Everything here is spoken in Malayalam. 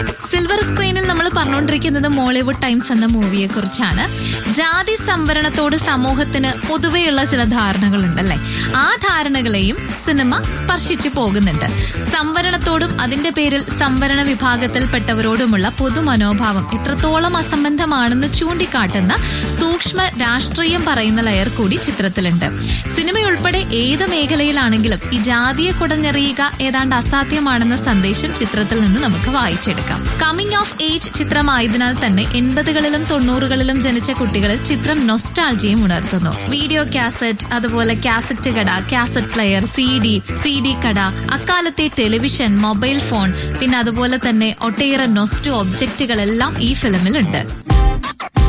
സിൽവർ സ്ക്രീനിൽ നമ്മൾ പറഞ്ഞുകൊണ്ടിരിക്കുന്നത് മോളിവുഡ് ടൈംസ് എന്ന മൂവിയെ കുറിച്ചാണ് ജാതി സംവരണത്തോട് സമൂഹത്തിന് പൊതുവെയുള്ള ചില ധാരണകളുണ്ടല്ലേ ആ ധാരണകളെയും സിനിമ സ്പർശിച്ചു പോകുന്നുണ്ട് സംവരണത്തോടും അതിന്റെ പേരിൽ സംവരണ വിഭാഗത്തിൽപ്പെട്ടവരോടുമുള്ള പൊതുമനോഭാവം ഇത്രത്തോളം അസംബന്ധമാണെന്ന് ചൂണ്ടിക്കാട്ടുന്ന സൂക്ഷ്മ രാഷ്ട്രീയം പറയുന്ന ലെയർ കൂടി ചിത്രത്തിലുണ്ട് സിനിമയുൾപ്പെടെ ഏത് മേഖലയിലാണെങ്കിലും ഈ ജാതിയെ കുടഞ്ഞെറിയുക ഏതാണ്ട് അസാധ്യമാണെന്ന സന്ദേശം ചിത്രത്തിൽ നിന്ന് നമുക്ക് വായിച്ചെടുക്കാം കമ്മിങ് ഓഫ് ഏജ് ചിത്രമായതിനാൽ തന്നെ എൺപതുകളിലും തൊണ്ണൂറുകളിലും ജനിച്ച കുട്ടികളിൽ ചിത്രം നൊസ്റ്റാൾജിയും ഉണർത്തുന്നു വീഡിയോ കാസറ്റ് അതുപോലെ കാസറ്റ് കട cassette player C D C D കട അക്കാലത്തെ ടെലിവിഷൻ മൊബൈൽ ഫോൺ പിന്നെ അതുപോലെ തന്നെ ഒട്ടേറെ നൊസ്റ്റു ഒബ്ജക്റ്റുകളെല്ലാം ഈ ഫിലിമിലുണ്ട്